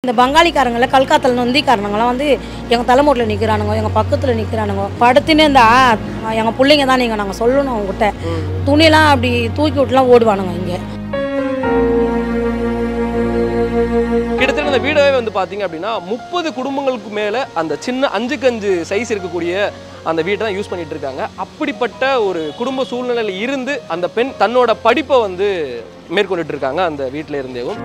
இந்த பங்காளிக்காரங்கள கல்காத்தல் நொந்திக்காரனுங்களாம் வந்து எங்கள் தலைமுறையில் நிற்கிறானுங்க எங்கள் பக்கத்தில் நிற்கிறானுங்க படுத்துனே இருந்தா எங்கள் பிள்ளைங்க தான் நீங்கள் நாங்கள் சொல்லணும் அவங்ககிட்ட துணியெல்லாம் அப்படி தூக்கி விட்டுலாம் ஓடுவானுங்க இங்கே கிட்டத்தட்ட அந்த வீடவே வந்து பார்த்தீங்க அப்படின்னா முப்பது குடும்பங்களுக்கு மேலே அந்த சின்ன அஞ்சுக்கு அஞ்சு சைஸ் இருக்கக்கூடிய அந்த வீட்டை தான் யூஸ் பண்ணிட்டு இருக்காங்க அப்படிப்பட்ட ஒரு குடும்ப சூழ்நிலையில் இருந்து அந்த பெண் தன்னோட படிப்பை வந்து மேற்கொண்டுட்டு இருக்காங்க அந்த வீட்டில் இருந்தேவும்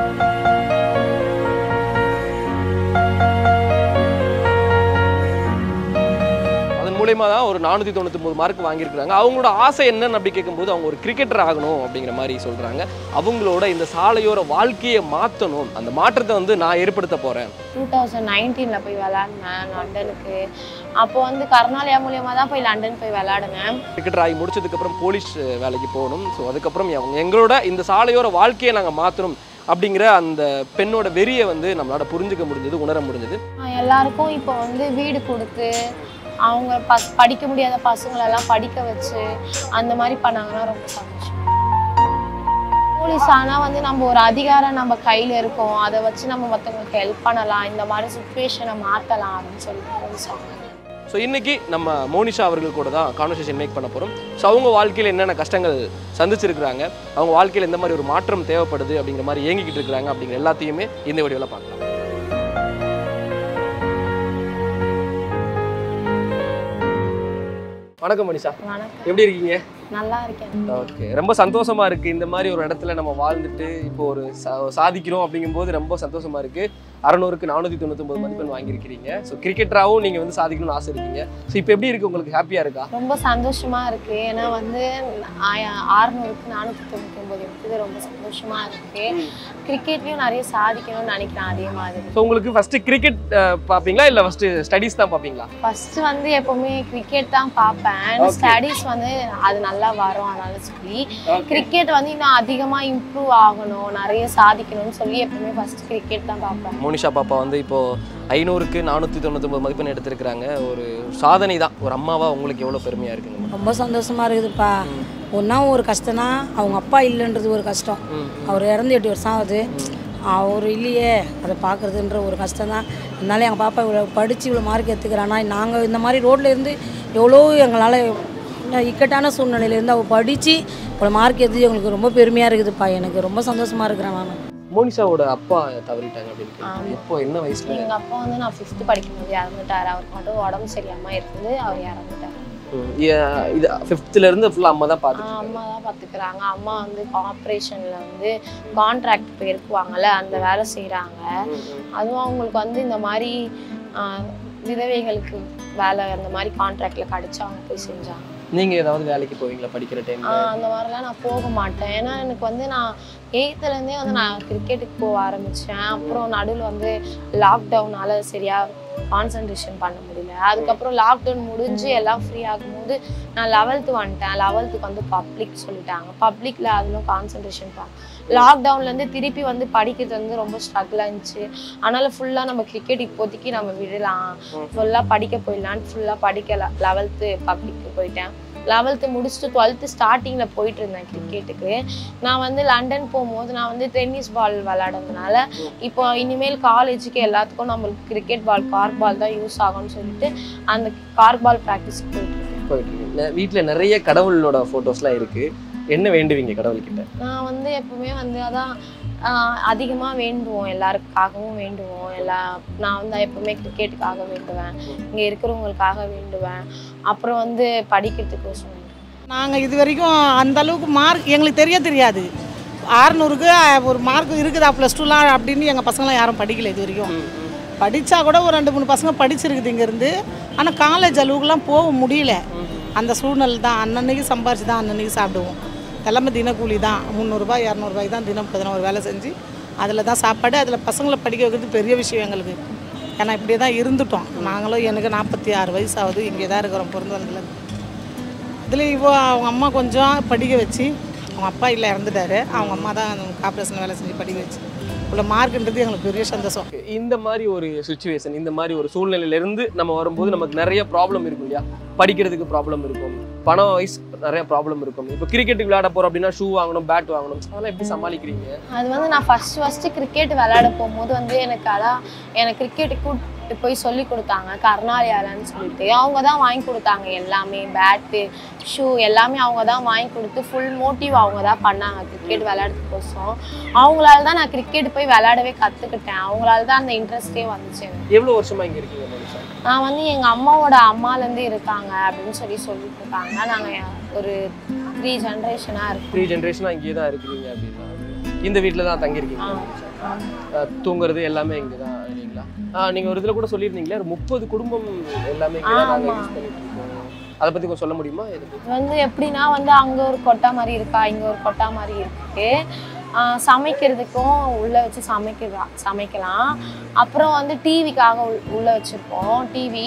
அதன் மூலயமா தான் ஒரு நானூற்றி தொண்ணூற்றி மார்க் வாங்கியிருக்காங்க அவங்களோட ஆசை என்னன்னு அப்படி கேட்கும்போது அவங்க ஒரு கிரிக்கெட்டர் ஆகணும் அப்படிங்கிற மாதிரி சொல்கிறாங்க அவங்களோட இந்த சாலையோர வாழ்க்கையை மாற்றணும் அந்த மாற்றத்தை வந்து நான் ஏற்படுத்த போகிறேன் டூ தௌசண்ட் நைன்டீனில் போய் விளாட்னேன் லண்டனுக்கு அப்போ வந்து கர்நாலயா மூலியமாக தான் போய் லண்டன் போய் விளாடுனேன் கிரிக்கெட்டர் ஆகி முடிச்சதுக்கப்புறம் போலீஸ் வேலைக்கு போகணும் ஸோ அதுக்கப்புறம் அவங்க எங்களோட இந்த சாலையோர வாழ்க்கையை நாங்கள் மாற்றணும் அப்படிங்கிற அந்த பெண்ணோட வெறியை வந்து நம்மளால புரிஞ்சுக்க முடிஞ்சது உணர முடிஞ்சது ஆஹ் எல்லாருக்கும் இப்போ வந்து வீடு கொடுத்து அவங்க பஸ் படிக்க முடியாத பசங்களெல்லாம் படிக்க வச்சு அந்த மாதிரி பண்ணாங்கன்னா ரொம்ப சந்தோஷம் போலீஸ் ஆனால் வந்து நம்ம ஒரு அதிகாரம் நம்ம கையில் இருக்கோம் அதை வச்சு நம்ம மற்றவங்களுக்கு ஹெல்ப் பண்ணலாம் இந்த மாதிரி சுச்சுவேஷனை மாற்றலாம் அப்படின்னு சொல்லிட்டு வந்து சொன்னாங்க ஸோ இன்னைக்கு நம்ம மோனிஷா அவர்கள் கூட தான் கான்வர்சேஷன் மேக் பண்ண போகிறோம் ஸோ அவங்க வாழ்க்கையில் என்னென்ன கஷ்டங்கள் சந்திச்சிருக்கிறாங்க அவங்க வாழ்க்கையில் எந்த மாதிரி ஒரு மாற்றம் தேவைப்படுது அப்படிங்கிற மாதிரி ஏங்கிக்கிட்டு இருக்கிறாங்க அப்படிங்கிற எல்லாத்தையுமே இந்த வீடியோவில் பார்க்கலாம் வணக்கம் மனிஷா வணக்கம் எப்படி இருக்கீங்க நல்லா இருக்கேன் ஓகே ரொம்ப சந்தோஷமா இருக்கு இந்த மாதிரி ஒரு இடத்துல நம்ம வாழ்ந்துட்டு இப்போ ஒரு சா- சாதிக்கிறோம் அப்படிங்கும்போது ரொம்ப சந்தோஷமா இருக்கு அறநூறுக்கு நானூற்றி தொண்ணூத்தொம்பது மதிப்பெண் வாங்கியிருக்கிறீங்க ஸோ கிரிக்கெட்டராகவும் நீங்கள் வந்து சாதிக்கணும்னு ஆசை இருக்கீங்க ஸோ இப்போ எப்படி இருக்கு உங்களுக்கு ஹாப்பியாக இருக்கா ரொம்ப சந்தோஷமா இருக்கு ஏன்னா வந்து ஆய- ஆறுநூறுக்கு நானூற்றி தொண்ணூற்றி ஒம்பது எடுத்தது ரொம்ப சந்தோஷமா இருக்கு கிரிக்கெட்லயும் நிறைய சாதிக்கணும்னு நினைக்கிறேன் அதே மாதிரி ஸோ உங்களுக்கு ஃபர்ஸ்ட் கிரிக்கெட் பார்ப்பீங்களா இல்லை ஃபர்ஸ்ட் ஸ்டடீஸ் தான் பார்ப்பீங்களா ஃபர்ஸ்ட் வந்து எப்பவுமே கிரிக்கெட் தான் பார்ப்பேன் Okay. ஸ்டடீஸ் வந்து அது நல்லா வரும் அதனால சொல்லி கிரிக்கெட் வந்து இன்னும் அதிகமா இம்ப்ரூவ் ஆகணும் நிறைய சாதிக்கணும்னு சொல்லி எப்பவுமே ஃபர்ஸ்ட் கிரிக்கெட் தான் பார்ப்பேன் மோனிஷா பாப்பா வந்து இப்போ ஐநூறுக்கு நானூற்றி தொண்ணூத்தொம்பது மதிப்பெண் எடுத்திருக்கிறாங்க ஒரு சாதனை தான் ஒரு அம்மாவா உங்களுக்கு எவ்வளோ பெருமையாக இருக்குங்க ரொம்ப சந்தோஷமா இருக்குதுப்பா ஒன்றா ஒரு கஷ்டம்னா அவங்க அப்பா இல்லைன்றது ஒரு கஷ்டம் ம். அவர் இறந்து எட்டு வருஷம் ஆகுது அவர் இல்லையே அதை பார்க்குறதுன்ற ஒரு கஷ்டம் தான் அதனால எங்கள் பாப்பா இவ்வளோ படித்து இவ்வளோ மார்க் எடுத்துக்கிறானா நாங்கள் இந்த மாதிரி ரோட்டில் இருந்து எவ்வளோ எங்களால் இக்கட்டான சூழ்நிலையிலேருந்து அவள் படித்து இவ்வளோ மார்க் எடுத்து எங்களுக்கு ரொம்ப பெருமையாக இருக்குதுப்பா எனக்கு ரொம்ப சந்தோஷமாக இருக்கிறேன் நான் மோனிஷாவோட அப்பா தவறிட்டாங்க அப்படின்னு ஆமா. கேள்வி. எப்போ என்ன வயசுல எங்க அப்பா வந்து நான் ஃபிஃப்த் படிக்கும்போது இறந்துட்டாரு அவருக்கு மட்டும் உடம்பு சரியாம இருக்குது அவர் இறந்துட்டாரு ம். ஏ- இது ஃபிஃப்த்ல இருந்து ஃபுல்லா அம்மா தான் ஆஹ் பார்த்துட்டு அம்மா தான் பார்த்துக்கிறாங்க அம்மா வந்து ஆப்ரேஷன்ல வந்து கான்ட்ராக்ட் போயிருக்குவாங்கல்ல அந்த வேலை செய்றாங்க அதுவும் அவங்களுக்கு வந்து இந்த மாதிரி ஆஹ், விதவைகளுக்கு வேலை அந்த மாதிரி கான்ட்ராக்ட்ல கிடைச்சு அவங்க போய் செஞ்சாங்க நீங்க ஏதாவது வேலைக்கு போவீங்களா படிக்கிற டைம்ல ஆஹ், அந்த மாதிரிலாம் நான் போக மாட்டேன் ஏன்னா எனக்கு வந்து நான் எயித்துலேருந்தே வந்து நான் கிரிக்கெட்டுக்கு போக ஆரம்பித்தேன் அப்புறம் நடுவில் வந்து லாக்டவுனால சரியா கான்சன்ட்ரேஷன் பண்ண முடியல அதுக்கப்புறம் லாக்டவுன் முடிஞ்சு எல்லாம் ஃப்ரீ ஆகும்போது நான் லெவல்த்து வந்துட்டேன் லெவல்த்துக்கு வந்து பப்ளிக் சொல்லிட்டாங்க பப்ளிக்கில் அதிலும் கான்சன்ட்ரேஷன் பண்ண லாக்டவுன்லேருந்து திருப்பி வந்து படிக்கிறது வந்து ரொம்ப ஸ்ட்ரகிளாக இருந்துச்சு அதனால் ஃபுல்லாக நம்ம கிரிக்கெட் இப்போதைக்கு நம்ம விடலாம் ஃபுல்லாக படிக்க போயிடலான்னு ஃபுல்லாக படிக்க லெவல்த்து பப்ளிக்கு போயிட்டேன் லெவல்த்து முடிச்சுட்டு டுவெல்த்து ஸ்டார்டிங்கில் போயிட்டு இருந்தேன் கிரிக்கெட்டுக்கு நான் வந்து லண்டன் போகும்போது நான் வந்து டென்னிஸ் பால் விளாடுறதுனால இப்போ இனிமேல் காலேஜுக்கு எல்லாத்துக்கும் நம்மளுக்கு கிரிக்கெட் பால் கார்க் பால் தான் யூஸ் ஆகும்னு சொல்லிட்டு அந்த கார்க் பால் ப்ராக்டிஸ் போயிட்டு இருக்கேன். போயிட்டு இருக்கீங்க. நெ- வீட்ல நிறைய கடவுளோட போட்டோஸ்லாம் இருக்கு என்ன வேண்டுவீங்க கடவுள்கிட்ட நான் வந்து எப்பவுமே வந்து அதான் அதிகமாக வேண்டுவோம் எல்லாருக்காகவும் வேண்டுவோம் எல்லா நான் வந்து எப்பவுமே கிரிக்கெட்டுக்காக வேண்டுவேன் இங்கே இருக்கிறவங்களுக்காக வேண்டுவேன் அப்புறம் வந்து படிக்கிறதுக்கோசம் வேண்டுவேன் நாங்கள் இது வரைக்கும் அந்த அளவுக்கு மார்க் எங்களுக்கு தெரிய தெரியாது ஆறுநூறுக்கு ஒரு மார்க் இருக்குதா ப்ளஸ் டூலாம் அப்படின்னு எங்கள் பசங்களாம் யாரும் படிக்கல இது வரைக்கும் படித்தா கூட ஒரு ரெண்டு மூணு பசங்க படிச்சிருக்குது இங்கேருந்து ஆனால் காலேஜ் அளவுக்குலாம் போக முடியல அந்த சூழ்நிலை தான் அன்னன்னைக்கு சம்பாரிச்சு தான் அன்னன்னைக்கு சாப்பிடுவோம் எல்லாமே தினக்கூலி தான் முந்நூறுரூபா இரநூறுபாய்க்கு தான் தினம் பதினா ஒரு வேலை செஞ்சு அதில் தான் சாப்பாடு அதில் பசங்களை படிக்க வைக்கிறது பெரிய விஷயம் எங்களுக்கு ஏன்னா இப்படியே தான் இருந்துட்டோம் நாங்களும் எனக்கு நாற்பத்தி ஆறு வயசு ஆகுது இங்கே தான் இருக்கிறோம் பிறந்து வந்ததுலேருந்து இதில் இவோ அவங்க அம்மா கொஞ்சம் படிக்க வச்சு அவங்க அப்பா இல்லை இறந்துட்டாரு அவங்க அம்மா தான் கார்பரேஷன் வேலை செஞ்சு படிக்க வச்சு இவ்வளோ மார்க்குன்றது எங்களுக்கு பெரிய சந்தோஷம் இந்த மாதிரி ஒரு சுச்சுவேஷன் இந்த மாதிரி ஒரு சூழ்நிலையில இருந்து நம்ம வரும்போது நமக்கு நிறைய ப்ராப்ளம் இருக்கும் இல்லையா படிக்கிறதுக்கு ப்ராப்ளம் இருக்கும் பணம் வைஸ் நிறைய ப்ராப்ளம் இருக்கும் இப்போ கிரிக்கெட்டுக்கு விளையாட போறோம் அப்படின்னா ஷூ வாங்கணும் பேட் வாங்கணும் அதெல்லாம் எப்படி சமாளிக்கிறீங்க அது வந்து நான் ஃபர்ஸ்ட் ஃபர்ஸ்ட் கிரிக்கெட் விளையாட போகும்போது வந்து எனக்கு அதான் எனக்கு கிரிக்கெட் கூட்டு போய் சொல்லி கொடுத்தாங்க கர்நாலயாலன்னு சொல்லிட்டு அவங்க தான் வாங்கி கொடுத்தாங்க எல்லாமே பேட்டு ஷூ எல்லாமே அவங்க தான் வாங்கி கொடுத்து ஃபுல் மோட்டிவ் அவங்க தான் பண்ணாங்க கிரிக்கெட் விளையாடுறதுக்கோசம் அவங்களால தான் நான் கிரிக்கெட் போய் விளையாடவே கற்றுக்கிட்டேன் அவங்களால தான் அந்த இன்ட்ரெஸ்டே வந்துச்சு எனக்கு எவ்வளவு வருஷமா இங்க இருக்கீங்க மனுஷா நான் வந்து எங்கள் அம்மாவோட அம்மாலேருந்து இருக்காங்க அப்படின்னு சொல்லி சொல்லிட்டு இருக்காங்க நாங்கள் ஒரு த்ரீ ஜென்ரேஷனாக இருக்கோம் த்ரீ ஜென்ரேஷனா இங்கே தான் இருக்கிறீங்க அப்படின்னா இந்த வீட்டில் தான் தங்கியிருக்கீங்க ஆ. அஹ் தூங்குறது எல்லாமே இங்கே தான் இல்லைங்களா ஆஹ் நீங்க ஒரு இதுல கூட சொல்லியிருந்தீங்களே ஒரு முப்பது குடும்பம் எல்லாமே இங்கே தான் நாங்கள் யூஸ் பண்ணிட்டு இருக்கோம் அதை பத்தி கொஞ்சம் சொல்ல முடியுமா இது இது வந்து எப்படின்னா வந்து அங்கே ஒரு கொட்டா மாதிரி இருக்கா இங்கே ஒரு கொட்டா மாதிரி இருக்கு ஆஹ் சமைக்கிறதுக்கும் உள்ளே வச்சு சமைக்கலாம் சமைக்கலாம் அப்புறம் வந்து டிவிக்காக உள்ளே வச்சுருப்போம் டிவி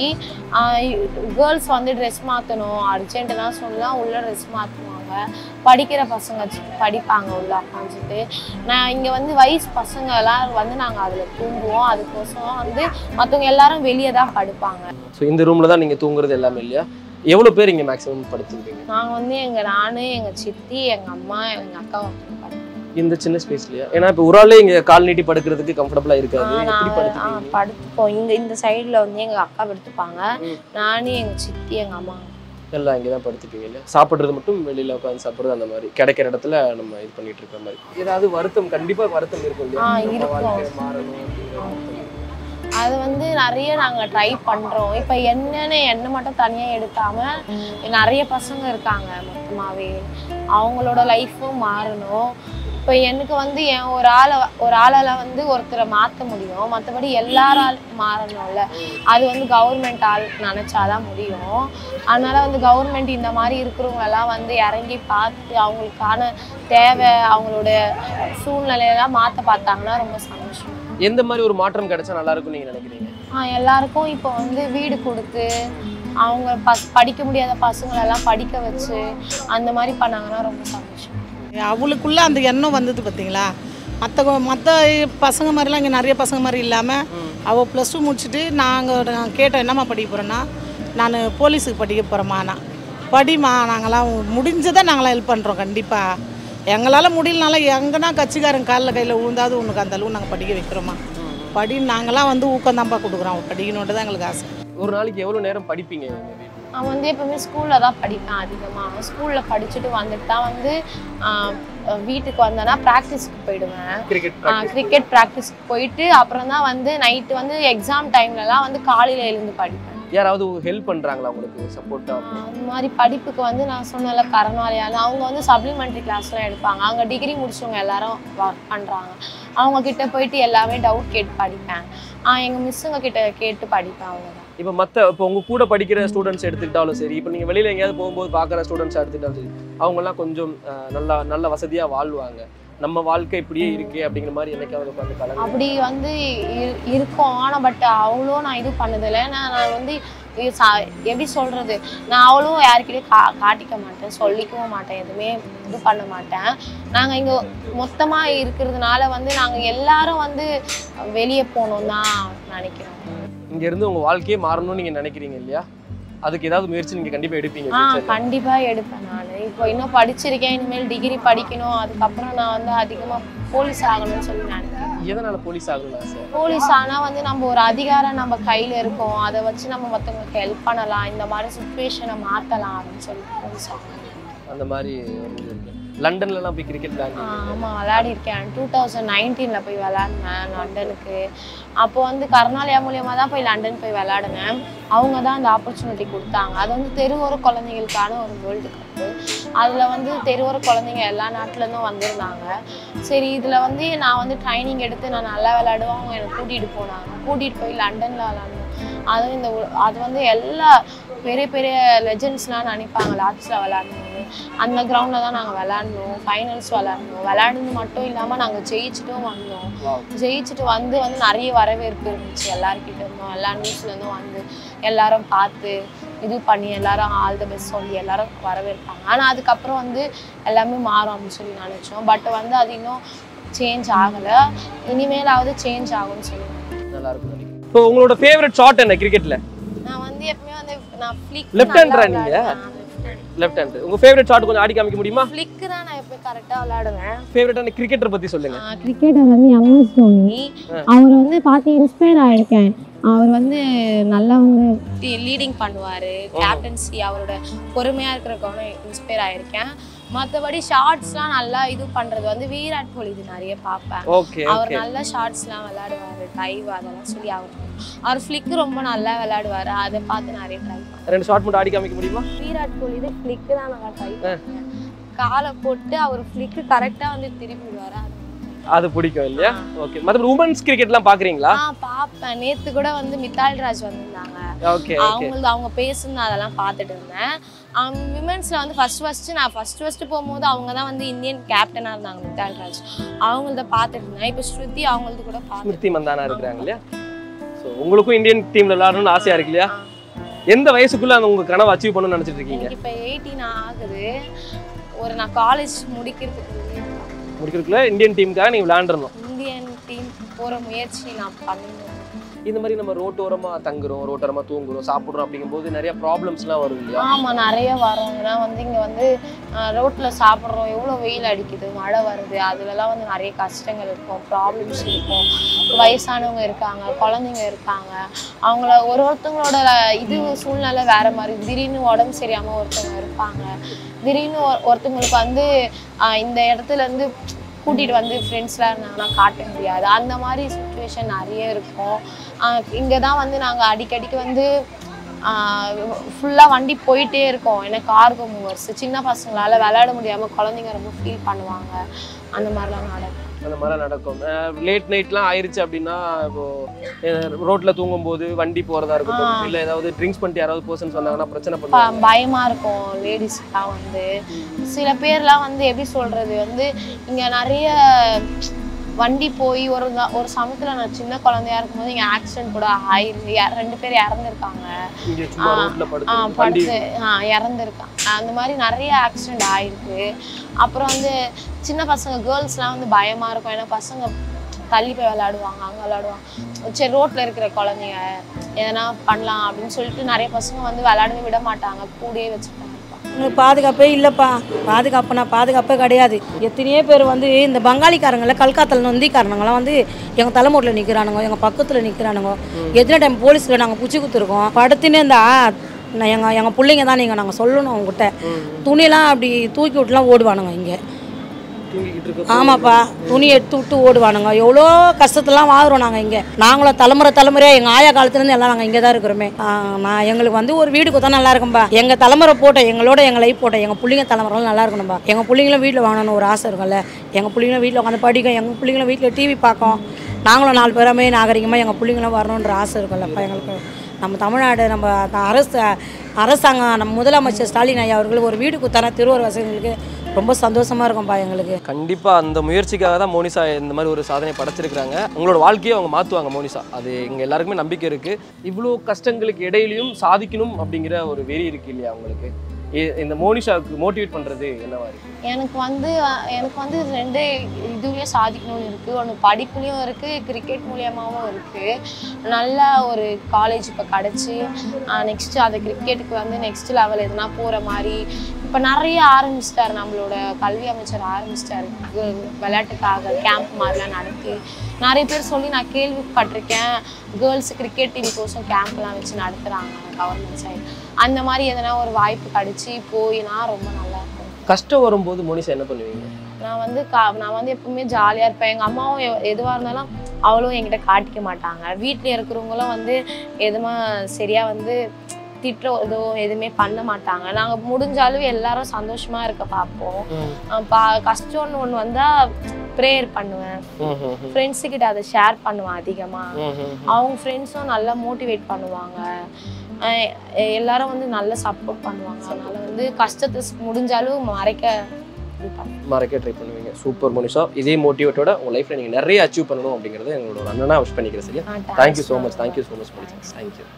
கேர்ள்ஸ் வந்து ட்ரெஸ் மாற்றணும் அர்ஜென்ட்டுனா சொல்லலாம் உள்ளே ட்ரெஸ் மாற்றுவாங்க படிக்கிற பசங்க சி- படிப்பாங்க உள்ள உட்காந்துட்டு நான் இங்கே வந்து வயசு பசங்க எல்லாம் வந்து நாங்கள் அதில் தூங்குவோம் அதுக்கோசரம் வந்து மற்றவங்க எல்லாரும் வெளியே தான் படுப்பாங்க ஸோ இந்த ரூம்ல தான் நீங்க தூங்குறது எல்லாமே இல்லையா எவ்வளவு பேர் இங்க மேக்ஸிமம் படுத்துருக்கீங்க நாங்கள் வந்து எங்கள் நான் எங்கள் சித்தி எங்கள் அம்மா எங்கள் அக்கா ஒருத்தர் படுப்போம். இந்த சின்ன ஸ்பேஸ்லயா ஏன்னா இப்போ ஒரு ஆளே இங்க கால் நீட்டி படுக்கிறதுக்கு கம்ஃபர்டபுளா இருக்காது ஆ, எப்படி நாங்க ஆ, படுத்துக்கீங்க படுத்துப்போம் இங்க இந்த சைடுல வந்து எங்க அக்கா படுத்துப்பாங்க ம். நானும் எங்க சித்தி எங்க அம்மா எல்லாம் இங்கே தான் படுத்துப்பீங்க இல்லையா சாப்பிட்றது மட்டும் வெளியில உட்காந்து சாப்பிட்றது அந்த மாதிரி கிடைக்கிற இடத்துல நம்ம இது பண்ணிட்டு இருக்கிற மாதிரி ஏதாவது வருத்தம் கண்டிப்பா வருத்தம் இருக்கும் இல்லையா ஆ, நம்ம இருக்கும். வாழ்க்கை மாறணும் அப்படிங்கிற வருத்தம். அது வந்து நிறைய நாங்க ட்ரை பண்றோம் இப்ப என்னன்னு என்ன மட்டும் தனியா எடுக்காம நிறைய பசங்க இருக்காங்க மொத்தமாவே அவங்களோட லைஃப்பும் மாறணும் இப்போ எனக்கு வந்து என் ஒரு ஆளை ஒரு ஆளால வந்து ஒருத்தரை மாற்ற முடியும் மற்றபடி எல்லாரால் மாறணும்ல அது வந்து கவர்மெண்ட் ஆள் நினச்சாதான் முடியும் அதனால வந்து கவர்மெண்ட் இந்த மாதிரி இருக்கிறவங்களெல்லாம் வந்து இறங்கி பார்த்து அவங்களுக்கான தேவை அவங்களோட சூழ்நிலையெல்லாம் மாற்ற பார்த்தாங்கன்னா ரொம்ப சந்தோஷம் எந்த மாதிரி ஒரு மாற்றம் கிடைச்சா நல்லா இருக்கும் நீங்க நினைக்கிறீங்க ஆ, எல்லாருக்கும் இப்போ வந்து வீடு கொடுத்து அவங்க பஸ் படிக்க முடியாத பசங்களெல்லாம் படிக்க வச்சு அந்த மாதிரி பண்ணாங்கன்னா ரொம்ப சந்தோஷம் அவளுக்குள்ள அந்த எண்ணம் வந்தது பார்த்தீங்களா மற்ற மற்ற பசங்க மாதிரிலாம் இங்கே நிறைய பசங்க மாதிரி இல்லாமல் அவள் ப்ளஸ் டூ முடிச்சுட்டு நாங்கள் நான் கேட்டோம் என்னம்மா படிக்க போகிறேன்னா நான் போலீஸுக்கு படிக்க போகிறேம்மா நான் படிம்மா நாங்களாம் முடிஞ்சதை நாங்களாம் ஹெல்ப் பண்ணுறோம் கண்டிப்பாக எங்களால் முடியலனால எங்கன்னா கட்சிக்காரன் காலில் கையில் விழுந்தாது உனக்கு அந்த அளவு நாங்கள் படிக்க வைக்கிறோம்மா படி நாங்களாம் வந்து ஊக்கம்தான்ப்பா கொடுக்குறோம் அவள் படிக்கணுன்ட்டு தான் எங்களுக்கு ஆசை ஒரு நாளைக்கு எவ்வளவு நேரம் படிப்பீங்க உங்க வீட்டுல? அவன் வந்து எப்பவுமே ஸ்கூலில் தான் படிப்பேன் அதிகமாக ஸ்கூலில் படிச்சுட்டு வந்துட்டு தான் வந்து ஆஹ், வீட்டுக்கு வந்தேன்னா ப்ராக்டிஸ்க்கு போயிடுவேன் கிரிக்கெட் கிரிக்கெட் ப்ராக்டிஸ்க்கு போயிட்டு அப்புறம் தான் வந்து நைட்டு வந்து எக்ஸாம் டைம்லலாம் வந்து காலையில் எழுந்து படிப்பேன் யாராவது ஹெல்ப் பண்றாங்களா உங்களுக்கு சப்போர்ட்டா ஆஹ் அந்த மாதிரி படிப்புக்கு வந்து நான் சொன்னல கரநாளையால் அவங்க வந்து சப்ளிமெண்ட்ரி கிளாஸ்லாம் எடுப்பாங்க அங்கே டிகிரி முடிச்சவங்க எல்லாரும் ஒர்க் பண்ணுறாங்க அவங்க கிட்ட போயிட்டு எல்லாமே டவுட் கேட்டு படிப்பேன் எங்கள் மிஸ்ஸுங்க கிட்ட கேட்டு படிப்பேன் அவ்வளோதான் இப்போ மத்த இப்போ உங்க கூட படிக்கிற ஸ்டூடெண்ட்ஸ் எடுத்துக்கிட்டாலும் சரி இப்போ நீங்க வெளியில எங்கேயாவது போகும்போது பார்க்குற ஸ்டூடெண்ட்ஸ் எடுத்துக்கிட்டாலும் சரி அவங்கெல்லாம் கொஞ்சம் அஹ், நல்லா நல்ல வசதியா வாழ்வாங்க நம்ம வாழ்க்கை இப்படியே இருக்கே அப்படிங்கிற மாதிரி என்னைக்காவது உட்காந்து கலந்து அப்படி வந்து இரு- இருக்கும் ஆனால் பட் அவ்வளோ நான் இது பண்ணதில்லை நான் நான் வந்து இது சா- எப்படி சொல்கிறது நான் அவ்வளோ யாருக்கிட்டையும் கா காட்டிக்க மாட்டேன் சொல்லிக்கவும் மாட்டேன் எதுவுமே இது பண்ண மாட்டேன் நாங்கள் இங்கே மொத்தமாக இருக்கிறதுனால வந்து நாங்கள் எல்லாரும் வந்து வெளியே போகணும் தான் நினைக்கிறோம் இங்க இருந்து உங்க வாழ்க்கையே மாறணும்னு நீங்க நினைக்கிறீங்க இல்லையா அதுக்கு ஏதாவது முயற்சி நீங்க கண்டிப்பா எடுப்பீங்க ஆ future ல. கண்டிப்பாக எடுப்பேன் நான் இப்போ இன்னும் படிச்சிருக்கேன் இனிமேல் டிகிரி படிக்கணும் அதுக்கப்புறம் நான் வந்து அதிகமாக போலீஸ் ஆகணும்னு சொல்லி நினைக்கிறேன் எதனால போலீஸ் ஆகணும்னு ஆசை போலீஸ் ஆனால் வந்து நம்ம ஒரு அதிகாரம் நம்ம கையில் இருக்கோம் அதை வச்சு நம்ம மற்றவங்களுக்கு ஹெல்ப் பண்ணலாம் இந்த மாதிரி சுச்சுவேஷனை மாற்றலாம் அப்படின்னு சொல்லி போலீஸ் ஆகணும் அந்த மாதிரி ஒரு இது இருக்கு லண்டன்லலாம் போய் கிரிக்கெட் விளையாண்டு ஆமாம் விளையாடிருக்கேன் டூ தௌசண்ட் நைன்டீனில் போய் விளையாடினேன் லண்டனுக்கு அப்போ வந்து கர்நாலயா மூலியமாக தான் போய் லண்டன் போய் விளையாடினேன் அவங்க தான் அந்த ஆப்பர்ச்சுனிட்டி கொடுத்தாங்க அது வந்து தெருவோர குழந்தைங்களுக்கான ஒரு வேர்ல்டு கப்பு அதில் வந்து தெருவோர குழந்தைங்க எல்லா நாட்டிலேருந்தும் வந்திருந்தாங்க சரி இதில் வந்து நான் வந்து ட்ரைனிங் எடுத்து நான் நல்லா விளையாடுவேன் அவங்க என்னை கூட்டிகிட்டு போனாங்க கூட்டிகிட்டு போய் லண்டனில் விளையாடணும் அதுவும் இந்த உ- அது வந்து எல்லா பெரிய பெரிய லெஜெண்ட்ஸ்லாம் நினைப்பாங்க லாட்ஸில் விளையாடணும்னு அந்த கிரவுண்டில் தான் நாங்கள் விளையாடணும் ஃபைனல்ஸ் விளையாடணும் விளையாடுனது மட்டும் இல்லாமல் நாங்கள் ஜெயிச்சிட்டும் வந்தோம் ஜெயிச்சுட்டு வந்து வந்து நிறைய வரவேற்பு இருந்துச்சு எல்லாருக்கிட்ட இருந்தும் எல்லா நியூஸ்லேருந்தும் வந்து எல்லாரும் பார்த்து இது பண்ணி எல்லாரும் ஆல் த பெஸ்ட் சொல்லி எல்லாரும் வரவேற்பாங்க ஆனால் அதுக்கப்புறம் வந்து எல்லாமே மாறும் அப்படின்னு சொல்லி நினச்சோம் பட் வந்து அது இன்னும் சேஞ்ச் ஆகலை இனிமேலாவது சேஞ்ச் ஆகும்னு சொல்லி நினைக்கிறேன். நல்லா இருக்கும் நினைக்கிறேன் இப்போ உங்களோட ஃபேவரட் ஷாட் என்ன கிரிக்கெட்ல நான் வந்து எப்பவுமே வந்து நான் ஃபிளிக் Left hander ஆ நீங்க? லெஃப்ட் லெஃப்ட் ஹேண்ட் உங்க ஃபேவரட் ஷாட் கொஞ்சம் ஆடி காமிக்க முடியுமா ஃப்ளிக்கு தான் நான் எப்போ கரெக்டாக விளையாடுவேன் ஃபேவரட்டான கிரிக்கெட்டர் பத்தி சொல்லுங்க கிரிக்கெட்டர் வந்து எம்எஸ் தோனி அவர் வந்து பார்த்து இன்ஸ்பயர் ஆயிருக்கேன் அவர் வந்து நல்லா வந்து லீடிங் பண்ணுவார் கேப்டன்சி அவரோட பொறுமையாக இருக்கிறக்கவன இன்ஸ்பயர் ஆயிருக்கேன் மற்றபடி ஷார்ட்ஸ்லாம் நல்லா இது பண்ணுறது வந்து விராட் கோலி இது நிறைய பார்ப்பேன் ஓகே அவர் ஓகே நல்ல ஷார்ட்ஸ்லாம் விளையாடுவார் டைவ் அதெல்லாம் சொல்லி அவர் அவர் ஃப்ளிக்கு ரொம்ப நல்லா விளையாடுவார் அதை பார்த்து நிறைய ட்ரை பண்ணேன் ரெண்டு ஷாட் மட்டும் ஆடி காமிக்க முடியுமா விராட் கோலி இது ஃப்ளிக்கு தான் நல்லா ட்ரை பண்ணேன் காலை போட்டு அவர் ஃப்ளிக்கு கரெக்டாக வந்து திரும்பிடுவார் அது அது பிடிக்கும் இல்லையா ஓகே மத்தபடி உமன்ஸ் கிரிக்கெட்லாம் பாக்குறீங்களா ஆ பார்ப்பேன் நேத்து கூட வந்து மித்தால் ராஜ் வந்திருந்தாங்க ஓகே ஓகே அவங்களது அவங்க பேசுனது அதெல்லாம் பார்த்துட்டு இருந்தேன் விமென்ஸில் வந்து ஃபர்ஸ்ட் ஃபஸ்ட்டு நான் ஃபர்ஸ்ட் ஃபஸ்ட்டு போகும்போது அவங்க தான் வந்து இந்தியன் கேப்டனாக இருந்தாங்க மித்தால் ராஜ் அவங்களத பார்த்துட்டு இருந்தேன் இப்போ ஸ்ருதி அவங்களது கூட பார்த்து ஸ்மிருதி மந்தானா இருக்கிறாங்க இல்லையா ஸோ உங்களுக்கும் இந்தியன் டீம்ல விளையாடணும்னு ஆசையா இருக்கு இல்லையா எந்த வயசுக்குள்ள அந்த உங்க கனவை அச்சீவ் பண்ணணும்னு நினைச்சிட்டு இருக்கீங்க எனக்கு இப்போ எயிட்டீன் ஆகுது ஒரு நான் காலேஜ் முடிக்கிறதுக்கு முடிக்கிறதுக்குள்ள இந்தியன் டீமுக்காக நீங்க விளையாண்டுறணும் இந்தியன் டீம் போகிற முயற்சி நான் பண்ணணும் இந்த மாதிரி நம்ம ரோட்டோரமா தங்குறோம் ரோட்டோரமா தூங்குறோம் சாப்பிடுறோம் அப்படிங்கும்போது நிறைய ப்ராப்ளம்ஸ்லாம் வரும் இல்லையா ஆமாம் நிறைய வரும் ஏன்னா வந்து இங்கே வந்து ரோட்டில் சாப்பிட்றோம் எவ்வளோ வெயில் அடிக்குது மழை வருது அதுலலாம் வந்து நிறைய கஷ்டங்கள் இருக்கும் ப்ராப்ளம்ஸ் இருக்கும் வயசானவங்க இருக்காங்க குழந்தைங்க இருக்காங்க அவங்கள ஒரு ஒருத்தவங்களோட இது சூழ்நிலை வேற மாதிரி திடீர்னு உடம்பு சரியாமல் ஒருத்தவங்க இருப்பாங்க திடீர்னு ஒரு- ஒருத்தவங்களுக்கு வந்து ஆஹ் இந்த இடத்துல இருந்து கூட்டிகிட்டு வந்து ஃப்ரெண்ட்ஸ்லாம் இருந்தாங்கன்னா காட்ட முடியாது அந்த மாதிரி சுச்சுவேஷன் நிறைய இருக்கும் இங்கே தான் வந்து நாங்கள் அடிக்கடிக்கு வந்து ஃபுல்லாக வண்டி போயிட்டே இருக்கோம் ஏன்னா கார்கோ மூவர்ஸ் சின்ன பசங்களால விளையாட முடியாமல் குழந்தைங்க ரொம்ப ஃபீல் பண்ணுவாங்க அந்த மாதிரிலாம் நடக்கும் அந்த மாதிரிலாம் நடக்கும் லேட் நைட்லாம் ஆயிருச்சு அப்படின்னா இப்போ ரோட்ல தூங்கும்போது வண்டி போறதா இருக்கட்டும் ஆ. இல்ல ஏதாவது ட்ரிங்க்ஸ் பண்ணிட்டு யாராவது பர்சன்ஸ் வந்தாங்கன்னா பிரச்சனை ப- பண்ணுவாங்க பயமா இருக்கும் லேடிஸ்லாம் வந்து சில பேர்லாம் வந்து எப்படி சொல்றது வந்து இங்க நிறைய வண்டி போய் ஒரு நா- ஒரு சமயத்துல நான் சின்ன குழந்தையா இருக்கும்போது இங்க ஆக்சிடென்ட் கூட ஆயிருந்து இற- ரெண்டு பேர் இறந்துருக்காங்க இங்க சும்மா ஆ, ரோட்ல ஆ, படுத்து வண்டி படுத்து ஆ, இறந்துருக்காங்க அந்த மாதிரி நிறைய ஆக்சிடென்ட் ஆயிருக்கு அப்புறம் வந்து சின்ன பசங்க கேர்ள்ஸ்லாம் வந்து பயமா இருக்கும் ஏன்னா பசங்க தள்ளி போய் விளையாடுவாங்க அங்கே விளையாடுவாங்க சரி ரோட்ல இருக்கிற குழந்தைங்க எதனா பண்ணலாம் அப்படின்னு சொல்லிட்டு நிறைய பசங்க வந்து விளையாடவே விட மாட்டாங்க கூடயே வச்சுருப்பாங்க உங்களுக்கு பாதுகாப்பே இல்லைப்பா பாதுகாப்புனா பாதுகாப்பே கிடையாது எத்தனையோ பேர் வந்து இந்த பங்காளிக்காரங்கள கல்கத்தால நொந்திக்காரனுங்களாம் வந்து எங்கள் தலைமுறையில் நிற்கிறானுங்க எங்கள் பக்கத்தில் நிற்கிறானுங்க எத்தனை டைம் போலீஸில் நாங்கள் பிடிச்சி கொடுத்துருக்கோம் படுத்துனே இருந்தா நான் எங்கள் எங்கள் பிள்ளைங்க தான் நீங்கள் நாங்கள் சொல்லணும் அவங்ககிட்ட துணியெல்லாம் அப்படி தூக்கி விட்டுலாம் ஓடுவானுங்க இங்கே தூங்கிக்கிட்டு இருக்க ஆமாப்பா துணி எடுத்து விட்டு ஓடுவானுங்க எவ்வளோ கஷ்டத்தெல்லாம் வாழ்கிறோம் நாங்கள் இங்கே நாங்களும் தலைமுறை தலைமுறையாக எங்கள் ஆயா காலத்துலேருந்து எல்லாம் நாங்கள் இங்கே தான் இருக்கிறோமே ஆ, நான் எங்களுக்கு வந்து ஒரு வீடு கொடுத்தா நல்லா இருக்கும்பா எங்கள் தலைமுறை போட்டோம் எங்களோட எங்கள் லைஃப் போட்டோம் எங்கள் பிள்ளைங்க தலைமுறைலாம் நல்லா இருக்கணும்பா எங்கள் பிள்ளைங்களும் வீட்டில் வாங்கணும்னு ஒரு ஆசை இருக்கும்ல எங்கள் பிள்ளைங்களும் வீட்டில் உட்காந்து படிக்கும் எங்கள் பிள்ளைங்களும் வீட்டில் டிவி பார்க்கும் நாங்களும் நாலு பேருமே நாகரிகமாக எங்கள் பிள்ளைங்களும் வரணுன்ற ஆசை இருக்கும்லப்பா எங்களுக்கு நம்ம தமிழ்நாடு நம்ம அந்த அரசு அரசாங்கம் நம்ம முதலமைச்சர் ஸ்டாலின் ஐயா அவர்களுக்கு ஒரு வீடு கொடுத்தானா திருவாரூர் வாசிகளுக்கு ரொம்ப சந்தோஷமாக இருக்கும்பா எங்களுக்கு கண்டிப்பா அந்த முயற்சிக்காக தான் மோனிஷா இந்த மாதிரி ஒரு சாதனை படைச்சிருக்காங்க உங்களோட வாழ்க்கையை அவங்க மாத்துவாங்க மோனிஷா அது எங்க எல்லாருக்குமே நம்பிக்கை இருக்கு இவ்வளோ கஷ்டங்களுக்கு இடையிலையும் சாதிக்கணும் அப்படிங்கிற ஒரு வெறி இருக்கு இல்லையா உங்களுக்கு இ- இந்த மோனிஷாவுக்கு மோட்டிவேட் பண்றது என்னவா இருக்கு எனக்கு வந்து அஹ், எனக்கு வந்து ரெண்டு இதுலேயும் சாதிக்கணும்னு இருக்குது ஒன்று படிப்புலேயும் இருக்குது கிரிக்கெட் மூலியமாகவும் இருக்குது நல்ல ஒரு காலேஜ் இப்போ கிடச்சி நெக்ஸ்ட்டு அந்த கிரிக்கெட்டுக்கு வந்து நெக்ஸ்ட் லெவல் எதுனா போகிற மாதிரி இப்போ நிறைய ஆரம்பிச்சிட்டாரு நம்மளோட கல்வி அமைச்சர் ஆரம்பிச்சிட்டாரு கு- விளையாட்டுக்காக கேம்ப் மாதிரிலாம் நடத்தி நிறைய பேர் சொல்லி நான் கேள்விப்பட்டிருக்கேன் கேர்ள்ஸ் கிரிக்கெட் டீம் கோசம் கேம்ப்லாம் வச்சு நடத்துகிறாங்க கவர்மெண்ட் சைடு அந்த மாதிரி எதனா ஒரு வாய்ப்பு கிடச்சி போயினா ரொம்ப நல்லா இருக்கும் கஷ்டம் வரும்போது மோனிஷா என்ன பண்ணுவீங்க நான் வந்து கா நான் வந்து எப்பவுமே ஜாலியாக இருப்பேன் எங்கள் அம்மாவும் எ- எதுவாக இருந்தாலும் அவளும் என்கிட்ட காட்டிக்க மாட்டாங்க வீட்டில் இருக்கிறவங்களும் வந்து எதுவுமே சரியாக வந்து திட்டுறதோ எதுவுமே பண்ண மாட்டாங்க நாங்கள் முடிஞ்சாலும் எல்லாரும் சந்தோஷமாக இருக்க பார்ப்போம் அஹ் பா கஷ்டம்னு ஒன்று வந்தால் ப்ரேயர் பண்ணுவேன் ஃப்ரெண்ட்ஸுக்கிட்ட அதை ஷேர் பண்ணுவேன் அதிகமாக அவங்க ஃப்ரெண்ட்ஸும் நல்லா மோட்டிவேட் பண்ணுவாங்க அஹ் எல்லாரும் வந்து நல்ல சப்போர்ட் பண்ணுவாங்க அதனால வந்து கஷ்டத்தை ஸ்- முடிஞ்சாலும் மறைக்க இது பண்ணுவேன் மறக்க ட்ரை பண்ணுவீங்க சூப்பர் மோனிஷா இதே மோட்டிவேட்டோட உங்க லைஃப்ல நீங்க நிறைய அச்சீவ் பண்ணணும் அப்படிங்கறத எங்களோட ஒரு அண்ணனா விஷ் பண்ணிக்கிறேன் சரியா ஆ, thanks. Thank you so much thank you so much Monisha thank you